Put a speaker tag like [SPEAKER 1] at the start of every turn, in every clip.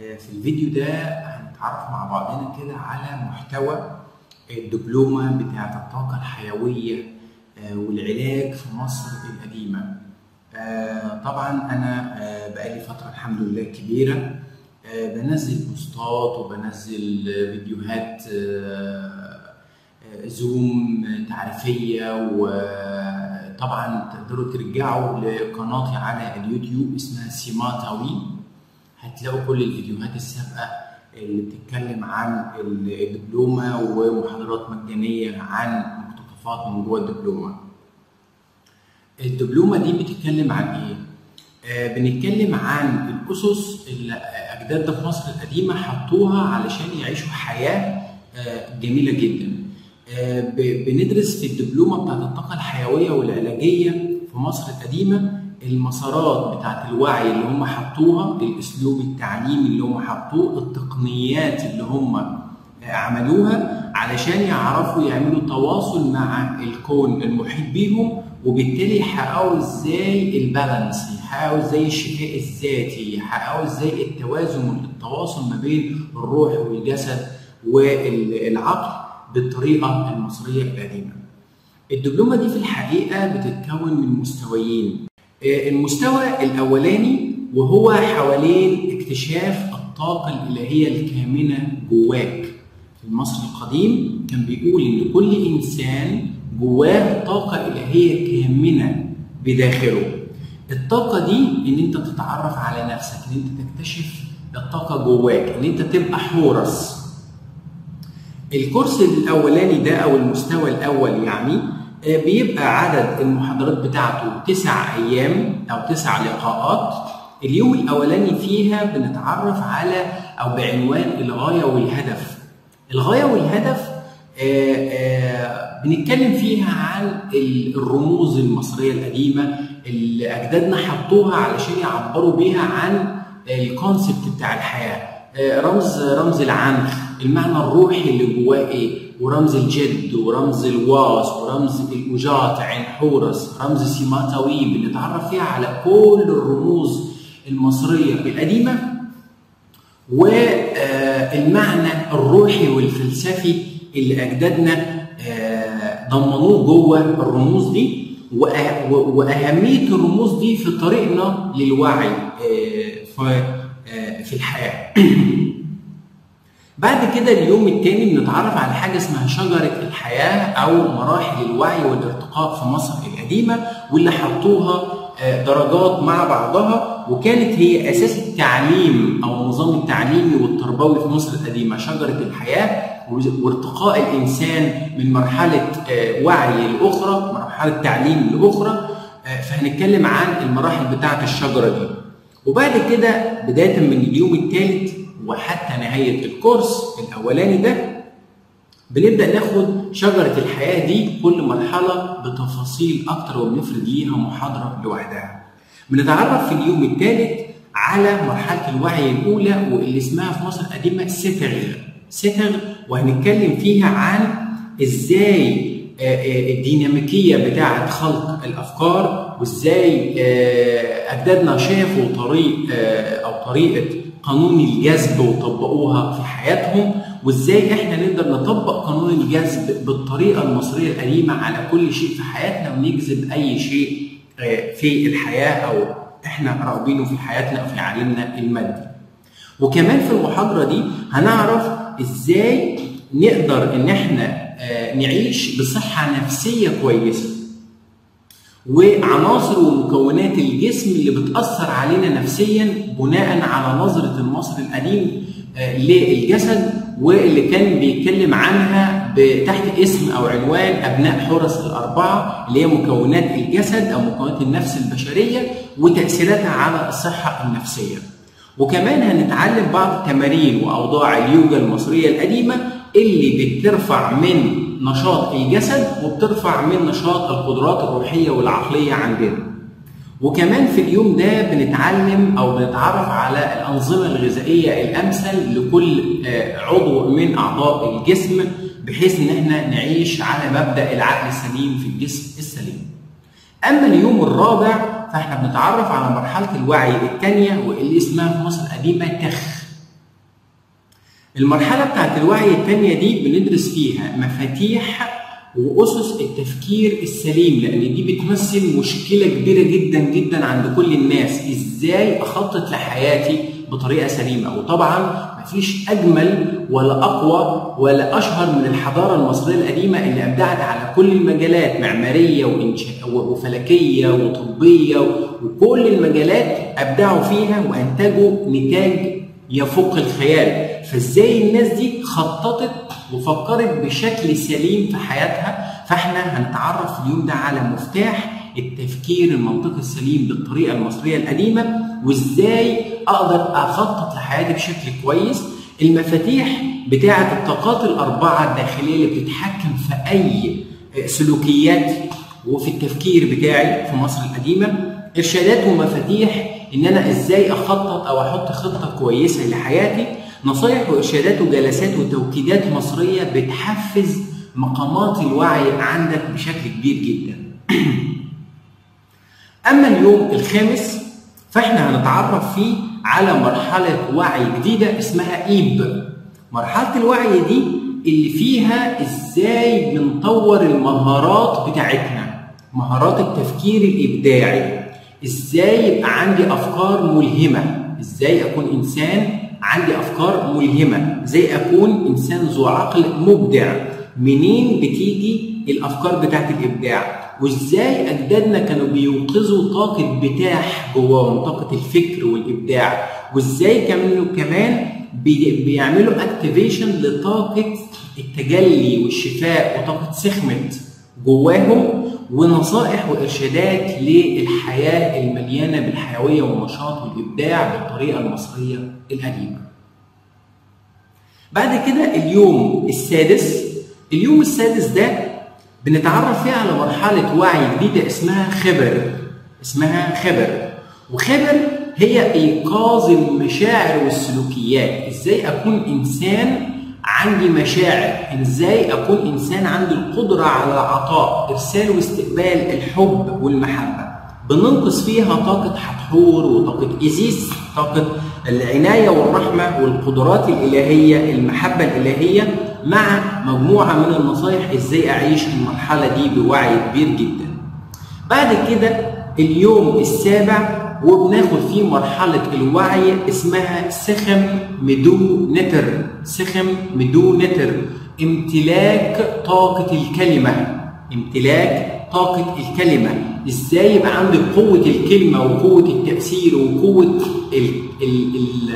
[SPEAKER 1] في الفيديو ده هنتعرف مع بعضنا كده على محتوى الدبلومة بتاعة الطاقة الحيوية والعلاج في مصر القديمة طبعا أنا بقالي فترة الحمد لله كبيرة بنزل بوستات وبنزل فيديوهات زوم تعريفية وطبعا تقدروا ترجعوا لقناتي على اليوتيوب اسمها سيماتاوي هتلاقوا كل الفيديوهات السابقة اللي بتتكلم عن الدبلومة ومحاضرات مجانية عن مقتطفات من جوه الدبلومة الدبلومة دي بتتكلم عن ايه؟ آه بنتكلم عن الأسس اللي أجدادنا في مصر القديمة حطوها علشان يعيشوا حياة آه جميلة جدا آه بندرس في الدبلومة بتاعت الطاقة الحيوية والعلاجية في مصر القديمة المسارات بتاعت الوعي اللي هم حطوها الاسلوب التعليمي اللي هم حطوه التقنيات اللي هم عملوها علشان يعرفوا يعملوا تواصل مع الكون المحيط بيهم وبالتالي يحققوا ازاي البالانس يحققوا ازاي الشفاء الذاتي يحققوا ازاي التوازن والتواصل ما بين الروح والجسد والعقل بالطريقه المصريه القديمه الدبلومه دي في الحقيقه بتتكون من مستويين المستوى الاولاني وهو حوالين اكتشاف الطاقه الالهيه الكامنه جواك في المصري القديم كان بيقول ان كل انسان جواه طاقه الهيه كامنه بداخله الطاقه دي ان انت تتعرف على نفسك ان انت تكتشف الطاقه جواك ان انت تبقى حورس الكورس الاولاني ده او المستوى الاول يعني بيبقى عدد المحاضرات بتاعته تسع ايام او تسع لقاءات اليوم الاولاني فيها بنتعرف على او بعنوان الغايه والهدف الغايه والهدف آآ آآ بنتكلم فيها عن الرموز المصريه القديمه اللي اجدادنا حطوها علشان يعبروا بيها عن الكونسبت بتاع الحياه رمز رمز العنخ المعنى الروحي اللي جواه ايه ورمز الجد ورمز الواس ورمز الوجات عين حورس رمز سيماتاوي بنتعرف فيها على كل الرموز المصرية القديمة والمعنى الروحي والفلسفي اللي أجدادنا ضمنوه جوه الرموز دي وأهمية الرموز دي في طريقنا للوعي في الحياة بعد كده اليوم الثاني بنتعرف على حاجه اسمها شجره الحياه او مراحل الوعي والارتقاء في مصر القديمه واللي حطوها درجات مع بعضها وكانت هي اساس التعليم او النظام التعليمي والتربوي في مصر القديمه شجره الحياه وارتقاء الانسان من مرحله وعي لاخرى مرحله تعليم لاخرى فهنتكلم عن المراحل بتاعه الشجره دي وبعد كده بدايه من اليوم الثالث وحتى نهاية الكورس الأولاني ده بنبدأ ناخد شجرة الحياة دي كل مرحلة بتفاصيل أكتر وبنفرد ليها محاضرة لوحدها. بنتعرف في اليوم الثالث على مرحلة الوعي الأولى واللي اسمها في مصر القديمة ستغ. ستغ وهنتكلم فيها عن إزاي الديناميكية بتاعة خلق الأفكار وإزاي أجدادنا شافوا طريق أو طريقة قانون الجذب وطبقوها في حياتهم وازاي احنا نقدر نطبق قانون الجذب بالطريقه المصريه القديمه على كل شيء في حياتنا ونجذب اي شيء في الحياه او احنا راغبينه في حياتنا او في عالمنا المادي. وكمان في المحاضره دي هنعرف ازاي نقدر ان احنا نعيش بصحه نفسيه كويسه. وعناصر ومكونات الجسم اللي بتأثر علينا نفسيا بناء على نظرة المصري القديم للجسد واللي كان بيتكلم عنها تحت اسم او عنوان ابناء حرس الاربعه اللي هي مكونات الجسد او مكونات النفس البشريه وتاثيراتها على الصحه النفسيه. وكمان هنتعلم بعض التمارين واوضاع اليوجا المصريه القديمه اللي بترفع من نشاط الجسد وبترفع من نشاط القدرات الروحيه والعقليه عندنا. وكمان في اليوم ده بنتعلم او بنتعرف على الانظمه الغذائيه الامثل لكل عضو من اعضاء الجسم بحيث ان احنا نعيش على مبدا العقل السليم في الجسم السليم. اما اليوم الرابع فاحنا بنتعرف على مرحله الوعي الثانيه واللي اسمها في مصر القديمه تخ. المرحلة بتاعت الوعي التانية دي بندرس فيها مفاتيح وأسس التفكير السليم لأن دي بتمثل مشكلة كبيرة جدا جدا عند كل الناس إزاي أخطط لحياتي بطريقة سليمة وطبعا مفيش أجمل ولا أقوى ولا أشهر من الحضارة المصرية القديمة اللي أبدعت على كل المجالات معمارية وإنشاء وفلكية وطبية وكل المجالات أبدعوا فيها وأنتجوا نتاج يفوق الخيال فازاي الناس دي خططت وفكرت بشكل سليم في حياتها فاحنا هنتعرف في اليوم ده على مفتاح التفكير المنطقي السليم بالطريقه المصريه القديمه وازاي اقدر اخطط لحياتي بشكل كويس المفاتيح بتاعه الطاقات الاربعه الداخليه اللي بتتحكم في اي سلوكيات وفي التفكير بتاعي في مصر القديمه ارشادات ومفاتيح ان انا ازاي اخطط او احط خطه كويسه لحياتي نصايح وارشادات وجلسات وتوكيدات مصريه بتحفز مقامات الوعي عندك بشكل كبير جدا اما اليوم الخامس فاحنا هنتعرف فيه على مرحله وعي جديده اسمها ايب مرحله الوعي دي اللي فيها ازاي بنطور المهارات بتاعتنا مهارات التفكير الابداعي ازاي يبقى عندي افكار ملهمه ازاي اكون انسان عندي افكار ملهمه ازاي اكون انسان ذو عقل مبدع منين بتيجي الافكار بتاعت الابداع وازاي اجدادنا كانوا بيوقظوا طاقه بتاح جواهم طاقه الفكر والابداع وازاي كانوا كمان بيعملوا اكتيفيشن لطاقه التجلي والشفاء وطاقه سخمه جواهم ونصائح وارشادات للحياه المليانه بالحيويه والنشاط والابداع بالطريقه المصريه القديمه. بعد كده اليوم السادس اليوم السادس ده بنتعرف فيه على مرحله وعي جديده اسمها خبر اسمها خبر وخبر هي ايقاظ المشاعر والسلوكيات ازاي اكون انسان عندي مشاعر ازاي اكون انسان عندي القدره على العطاء ارسال واستقبال الحب والمحبه بننقص فيها طاقه حتحور وطاقه ايزيس طاقه العنايه والرحمه والقدرات الالهيه المحبه الالهيه مع مجموعه من النصايح ازاي اعيش المرحله دي بوعي كبير جدا بعد كده اليوم السابع وبناخد فيه مرحلة الوعي اسمها سخم مدو نتر سخم مدو نتر امتلاك طاقة الكلمة امتلاك طاقة الكلمة ازاي يبقى عندي قوة الكلمة وقوة التأثير وقوة ال ال ال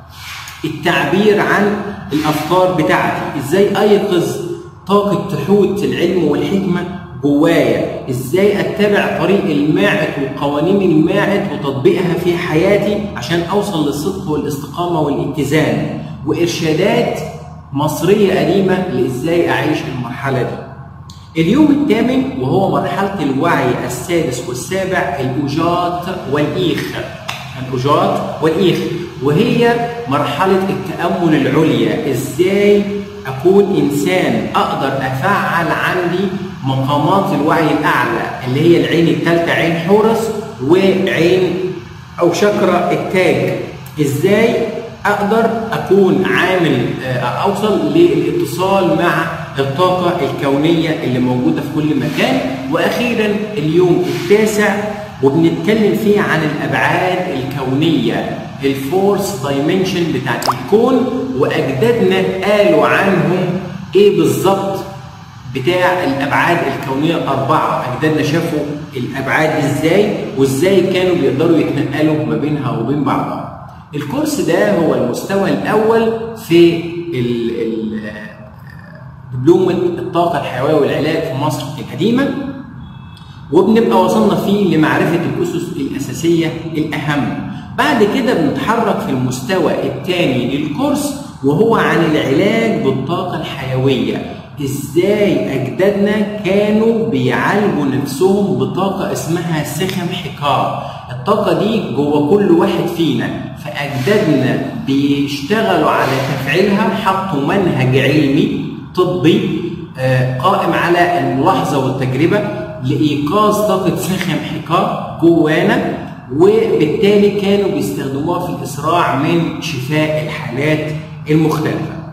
[SPEAKER 1] التعبير عن الأفكار بتاعتي ازاي أيقظ طاقة تحوت العلم والحكمة جوايا ازاي اتبع طريق الماعت وقوانين الماعت وتطبيقها في حياتي عشان اوصل للصدق والاستقامه والاتزان وارشادات مصريه قديمه لازاي اعيش المرحله دي اليوم الثامن وهو مرحله الوعي السادس والسابع الاوجات والايخ الاوجات والايخ وهي مرحله التامل العليا ازاي اكون انسان اقدر افعل عندي مقامات الوعي الاعلى اللي هي العين الثالثه عين حورس وعين او شكرا التاج ازاي اقدر اكون عامل اوصل للاتصال مع الطاقه الكونيه اللي موجوده في كل مكان واخيرا اليوم التاسع وبنتكلم فيه عن الابعاد الكونيه الفورس دايمنشن بتاعت الكون واجدادنا قالوا عنهم ايه بالظبط بتاع الابعاد الكونيه الاربعه اجدادنا شافوا الابعاد ازاي وازاي كانوا بيقدروا يتنقلوا ما بينها وبين بعضها الكورس ده هو المستوى الاول في دبلومه الطاقه الحيويه والعلاج في مصر القديمه وبنبقى وصلنا فيه لمعرفه الاسس الاساسيه الاهم بعد كده بنتحرك في المستوى الثاني للكورس وهو عن العلاج بالطاقه الحيويه ازاي اجدادنا كانوا بيعالجوا نفسهم بطاقه اسمها سخم حكار الطاقه دي جوه كل واحد فينا فاجدادنا بيشتغلوا على تفعيلها حطوا منهج علمي طبي قائم على الملاحظه والتجربه لايقاظ طاقه سخم حكار جوانا وبالتالي كانوا بيستخدموها في الاسراع من شفاء الحالات المختلفه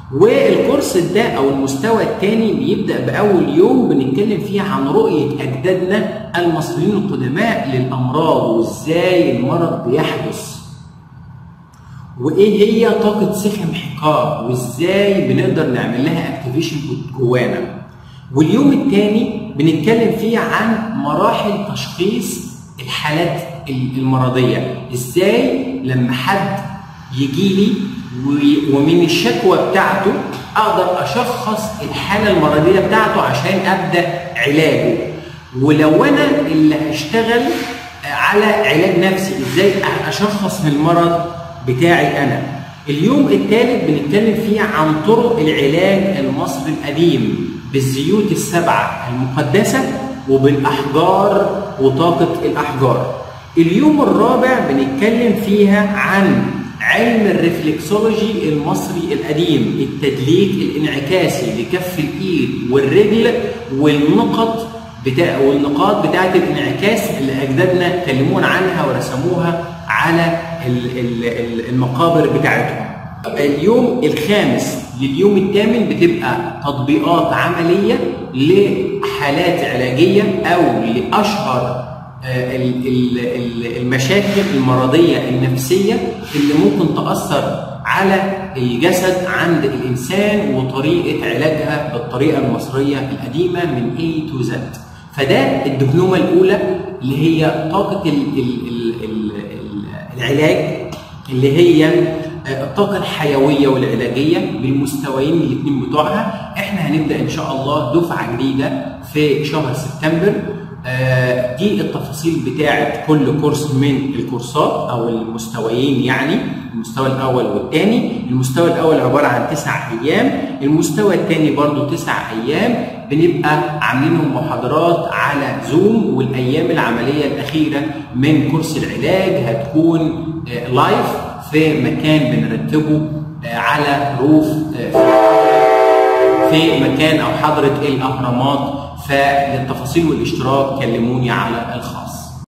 [SPEAKER 1] والكورس ده او المستوى الثاني بيبدا باول يوم بنتكلم فيه عن رؤيه اجدادنا المصريين القدماء للامراض وازاي المرض بيحدث وايه هي طاقه سخم حقار وازاي بنقدر نعمل لها اكتيفيشن جوانا واليوم الثاني بنتكلم فيه عن مراحل تشخيص الحالات المرضيه ازاي لما حد يجي لي ومن الشكوى بتاعته اقدر اشخص الحاله المرضيه بتاعته عشان ابدا علاجه ولو انا اللي هشتغل على علاج نفسي ازاي اشخص المرض بتاعي انا اليوم الثالث بنتكلم فيه عن طرق العلاج المصري القديم بالزيوت السبعه المقدسه وبالاحجار وطاقه الاحجار اليوم الرابع بنتكلم فيها عن علم الرفلكسولوجي المصري القديم التدليك الانعكاسي لكف الايد والرجل والنقط بتاع والنقاط بتاعه الانعكاس اللي اجدادنا كلمونا عنها ورسموها على المقابر بتاعتهم. اليوم الخامس لليوم الثامن بتبقى تطبيقات عمليه لحالات علاجيه او لاشهر المشاكل المرضية النفسية اللي ممكن تأثر على الجسد عند الإنسان وطريقة علاجها بالطريقة المصرية القديمة من A to Z فده الدبلومة الأولى اللي هي طاقة ال ال ال ال العلاج اللي هي الطاقة الحيوية والعلاجية بالمستويين الاثنين بتوعها احنا هنبدأ ان شاء الله دفعة جديدة في شهر سبتمبر دي التفاصيل بتاعه كل كورس من الكورسات او المستويين يعني المستوى الاول والثاني المستوى الاول عباره عن تسع ايام المستوى الثاني برضو تسع ايام بنبقى عاملينهم محاضرات على زوم والايام العمليه الاخيره من كورس العلاج هتكون لايف في مكان بنرتبه على روف في مكان او حضره الاهرامات فللتفاصيل والاشتراك كلموني على الخاص